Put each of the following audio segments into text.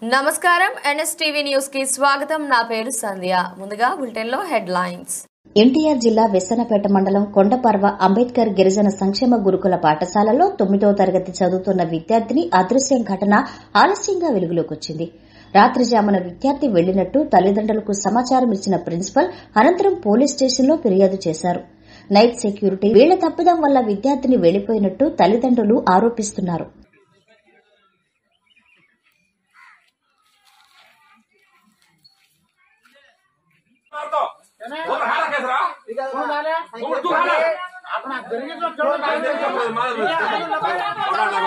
నమస్కారం NSTV news కి స్వాగతం నా పేరు సంధ్య ముందుగా బులెటిన్ లో హెడ్ లైన్స్ ఎన్టీఆర్ జిల్లా వెస్సనపేట మండలం కొండపర్వ అంబేద్కర్ గిరిజన సంక్షేమ గురుకుల పాఠశాలలో తొమ్మిదో తరగతి చదువుతున్న విద్యార్థిని అదృశ్యం ఘటన ఆలస్యంగా వెలుగులోకొచ్చింది రాత్రి జామున విద్యార్థి వెళ్లినట్టు తల్లిదండ్రులకు సమాచారం ఇచ్చిన ప్రిన్సిపల్ అనంతరం పోలీస్ స్టేషన్లో ఫిర్యాదు చేశారు నైట్ సెక్యూరిటీ వీళ్ల తప్పిదం వల్ల విద్యార్థిని వెళ్లిపోయినట్టు తల్లిదండ్రులు ఆరోపిస్తున్నారు मारतो वो हारा कैसरा वो तू हारा अपना जरिए तो छोड़ काय ते मार मार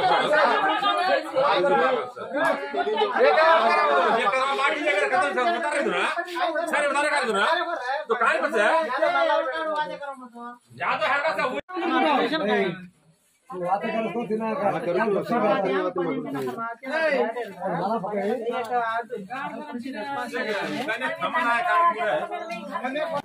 माटी जगह खत्म सब बता रहे ना सारे बता रहे ना तो काय बचे या तो हारा सा मैंने थमना है काम पूरा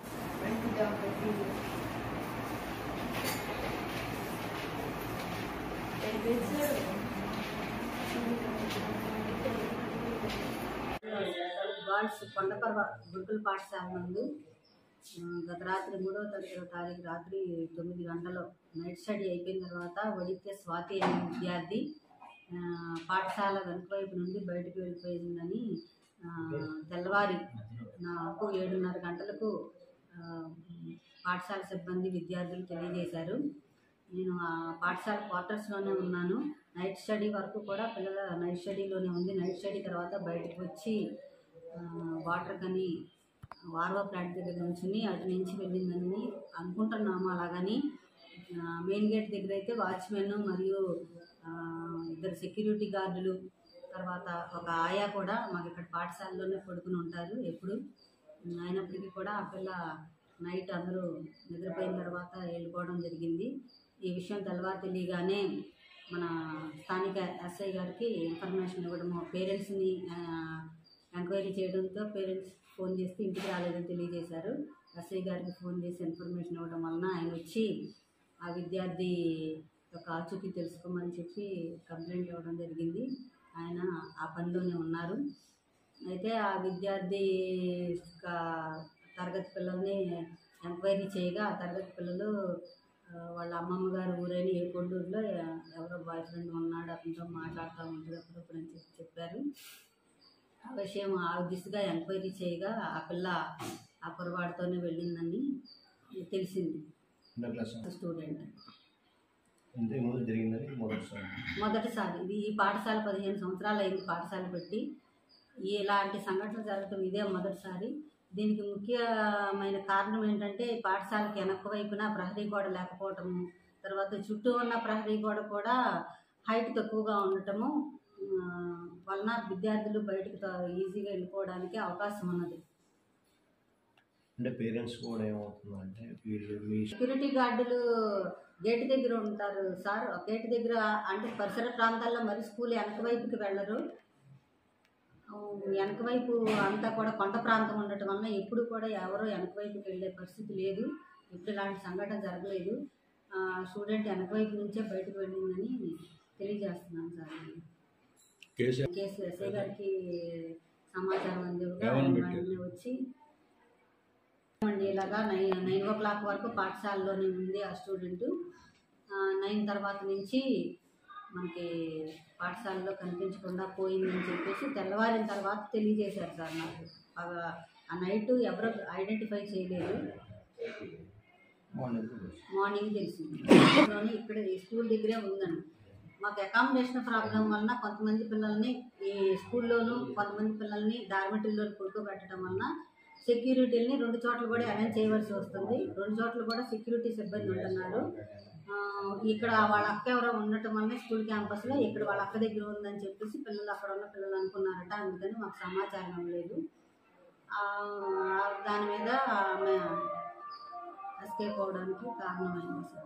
బాయ్స్ కొండపర్వ గురుకుల పాఠశాల నందు ఆ, గత రాత్రి మూడవ తరగతి తారీఖు రాత్రి తొమ్మిది గంటలు నైట్ స్టడీ అయిపోయిన తర్వాత వడితే స్వాతి అనే విద్యార్థి ఆ, పాఠశాల వెనుక వైపు నుండి బయటకు వెళ్ళిపోయిందని ఆ, తెల్లవారి నాకు ఏడున్నర గంటలకు ఆ, పాఠశాల సిబ్బంది విద్యార్థులు తెలియజేశారు నేను ఆ పాఠశాల క్వార్టర్స్లోనే ఉన్నాను నైట్ స్టడీ వరకు కూడా పిల్లల నైట్ స్టడీలోనే ఉంది నైట్ స్టడీ తర్వాత బయటకు వచ్చి ఆ, వాటర్ కని వార్వా ప్లాంట్ దగ్గర నుంచుని అటు నుంచి వెళ్ళిందని అనుకుంటున్నాము అలాగని ఆ, మెయిన్ గేట్ దగ్గర అయితే వాచ్మెన్ మరియు ఆ, ఇద్దరు సెక్యూరిటీ గార్డులు తర్వాత ఒక ఆయా కూడా మాకు ఇక్కడ పాఠశాలలోనే పడుకుని ఉంటారు ఎప్పుడు అయినప్పటికీ కూడా ఆ పిల్ల నైట్ అందరూ నిద్రపోయిన తర్వాత వెళ్ళిపోవడం జరిగింది ఈ విషయం తెల్లవారు తెలియగానే మన స్థానిక ఎస్ఐ గారికి ఇన్ఫర్మేషన్ ఇవ్వడము పేరెంట్స్ని ఎంక్వైరీ చేయడంతో పేరెంట్స్ ఫోన్ చేస్తే ఇంటికి రాలేదని తెలియజేశారు ఎస్ఐ గారికి ఫోన్ చేసి ఇన్ఫర్మేషన్ ఇవ్వడం వలన ఆయన వచ్చి ఆ విద్యార్థి యొక్క ఆచూకీ తెలుసుకోమని చెప్పి కంప్లైంట్ ఇవ్వడం జరిగింది ఆయన ఆ పనిలోనే ఉన్నారు అయితే ఆ విద్యార్థి యొక్క తరగతి పిల్లల్ని ఎంక్వైరీ చేయగా ఆ తరగతి పిల్లలు ఆ, వాళ్ళ అమ్మమ్మ గారు ఊరైన ఏ కొండూరులో ఎవరో బాయ్ ఫ్రెండ్ ఉన్నాడు అతనితో మాట్లాడుతూ ఉంటుంది అప్పుడప్పుడు అని చెప్పి చెప్పారు ఆ విషయం ఆ దిశగా ఎంక్వైరీ చేయగా ఆ పిల్ల ఆ కురవాడితోనే వెళ్ళిందని తెలిసింది రెండో క్లాస్ స్టూడెంట్ ఇంతకు ముందు జరిగిందని మొదటిసారి మొదటిసారి ఇది ఈ పాఠశాల పదిహేను సంవత్సరాలు అయింది పాఠశాల పెట్టి ఇలాంటి సంఘటనలు జరగటం ఇదే మొదటిసారి దీనికి ముఖ్యమైన కారణం ఏంటంటే ఈ పాఠశాలకి వెనక వైపున ప్రహరీ గోడ లేకపోవటము తర్వాత చుట్టూ ఉన్న ప్రహరీ గోడ కూడా హైట్ తక్కువగా ఉండటము ఆ, వలన విద్యార్థులు బయటకు త- ఈజీగా వెళ్ళిపోవడానికి అవకాశం ఉన్నది అంటే పేరెంట్స్ కూడా ఏమవుతుందంటే వీళ్ళు మీ సెక్యూరిటీ గార్డులు గేట్ దగ్గర ఉంటారు సార్ గేట్ దగ్గర అంటే పరిసర ప్రాంతాల్లో మరి స్కూల్ వెనక వైపుకి వెళ్ళరు ఆ, వెనక వైపు అంతా కూడా కొండ ప్రాంతం ఉండటం వలన ఎప్పుడు కూడా ఎవరు వెనక వైపుకి వెళ్ళే పరిస్థితి లేదు ఇప్పుడు ఇలాంటి సంఘటన జరగలేదు ఆ, స్టూడెంట్ వెనక వైపు నుంచే బయటకు వెళ్ళిందని తెలియజేస్తున్నాను సార్ నేను. కేసు ఎస్ఐ గారికి సమాచారం అందివ్వగా ఆయన వెంటనే వచ్చి అండి ఇలాగా నైన్ నైన్ ఓ క్లాక్ వరకు పాఠశాలలోనే ఉంది ఆ స్టూడెంట్ నైన్ తర్వాత నుంచి మనకి పాఠశాలలో కనిపించకుండా పోయిందని చెప్పేసి తెల్లవారిన తర్వాత తెలియజేశారు సార్ నాకు ఆ- ఆ నైట్ ఎవరు ఐడెంటిఫై చేయలేదు మార్నింగ్ తెలిసింది లోని ఇక్కడ ఈ స్కూల్ దగ్గరే ఉందండి మాకు అకామిడేషన్ ప్రాబ్లం వలన కొంతమంది పిల్లల్ని ఈ స్కూల్లోనూ కొంతమంది పిల్లల్ని డార్మెటరీలో పడుకోబెట్టడం వలన సెక్యూరిటీని రెండు చోట్ల కూడా అరేంజ్ చేయవలసి వస్తుంది రెండు చోట్ల కూడా సెక్యూరిటీ సిబ్బంది ఉంటున్నారు ఆ, ఇక్కడ వాళ్ళ అక్క ఎవరో ఉండటం వల్ల స్కూల్ క్యాంపస్లో ఇక్కడ వాళ్ళ అక్క దగ్గర ఉందని చెప్పేసి పిల్లలు అక్కడ ఉన్న పిల్లలు అనుకున్నారట అందుకని మాకు సమాచారం ఇవ్వలేదు ఆ, దాని మీద ఆమె ఎస్కేప్ అవడానికి కారణమైంది సార్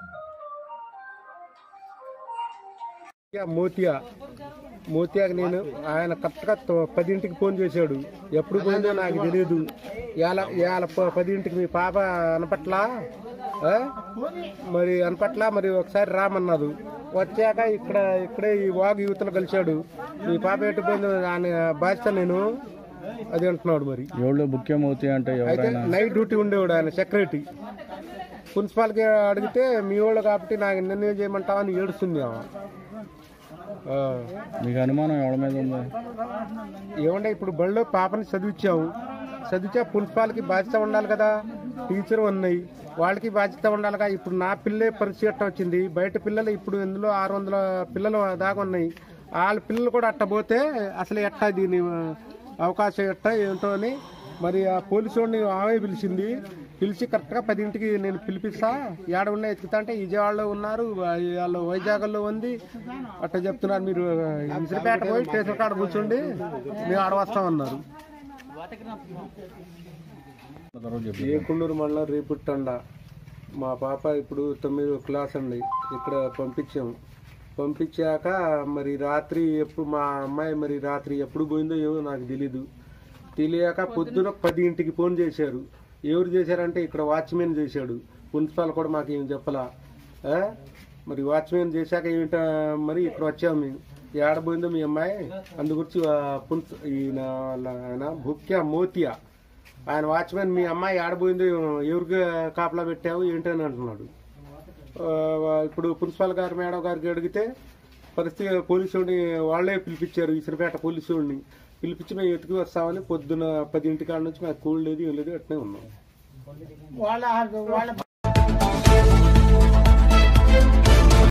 ఇక మోతియా మోతియాకి నేను ఆయన కరెక్ట్గా తో- పదింటికి ఫోన్ చేశాడు ఎప్పుడు పోయిందో నాకు తెలియదు ఇవాళ ఇవాళ ప- పదింటికి మీ పాప అనపట్లా ఆ? మరి అనపట్ల మరి ఒకసారి రామన్నది వచ్చాక ఇక్కడ ఇక్కడే ఈ వాగు యువతలు కలిశాడు మీ పాప ఎట్టుపోయింది దాని బాధ్యత నేను అది అంటున్నాడు మరి ఎవరు ముఖ్యమవుతాయి అంటే అయితే ఎవరైనా నైట్ డ్యూటీ ఉండేవాడు ఆయన సెక్రటరీ ప్రిన్సిపాల్కి అడిగితే మీ వాళ్ళు కాబట్టి నాకు నిన్ను ఏం చేయమంటావా అని ఏడుస్తుంది ఆమె ఆ. మీకు అనుమానం ఎవరి మీద ఉంది ఏమంటే ఇప్పుడు బడిలో పాపని చదివించాము చదివించా ప్రిన్సిపాల్కి బాధ్యత ఉండాలి కదా టీచర్ ఉన్నాయి వాళ్ళకి బాధ్యత ఉండాలిగా ఇప్పుడు నా పిల్లే పరిచయం వచ్చింది బయట పిల్లలు ఇప్పుడు ఇందులో ఆరు వందల పిల్లలు దాకా ఉన్నాయి వాళ్ళ పిల్లలు కూడా అట్ట పోతే అసలు ఎట్టా దీని ఆ, అవకాశం ఎట్టా ఏంటో అని మరి ఆ పోలీసు వాడిని ఆమె పిలిచింది పిలిచి కరెక్ట్గా పదింటికి నేను పిలిపిస్తా ఏడ ఉన్న ఎత్తుకుతా అంటే విజయవాడలో ఉన్నారు వాళ్ళు వైజాగ్లో ఉంది అట్ట చెప్తున్నారు మీరు ఇసిరిపేట పోయి స్టేషన్ కాడ కూర్చోండి మేము ఆడ వస్తామన్నారు తర్వాత చెప్పు. ఏకుండూరు మండలం రేపుట్టండ మా పాప ఇప్పుడు తొమ్మిదో క్లాస్ అండి ఇక్కడ పంపించాము పంపించాక మరి రాత్రి ఎప్పుడు మా అమ్మాయి మరి రాత్రి ఎప్పుడు పోయిందో ఏమో నాకు తెలీదు తెలియక పొద్దున పది ఇంటికి ఫోన్ చేశారు ఎవరు చేశారంటే ఇక్కడ వాచ్మెన్ చేశాడు ప్రిన్సిపాల్ కూడా మాకు ఏం చెప్పలా ఆ? మరి వాచ్మెన్ చేశాక ఏమిటా మరి ఇక్కడ వచ్చాము మేము ఏడబోయిందో మీ అమ్మాయి అందు గురించి ఆ పున్స్- ఈయన వాళ్ళ ఆయన భుక్య మోతియా ఆయన వాచ్మెన్ మీ అమ్మాయి ఆడబోయిందో ఎవరికి కాపలా పెట్టావు ఏంటని అంటున్నాడు ఆ, ఇప్పుడు ప్రిన్సిపాల్ గారు మేడం గారికి అడిగితే పరిస్థితి పోలీసు వాడిని వాళ్ళే పిలిపించారు ఇసురుపేట పోలీసు వాడిని పిలిపించి మేము ఎత్తుకు వస్తామని పొద్దున పదింటి కాడ నుంచి మాకు కూల్ లేదు ఏం లేదు అట్నే ఉన్నాం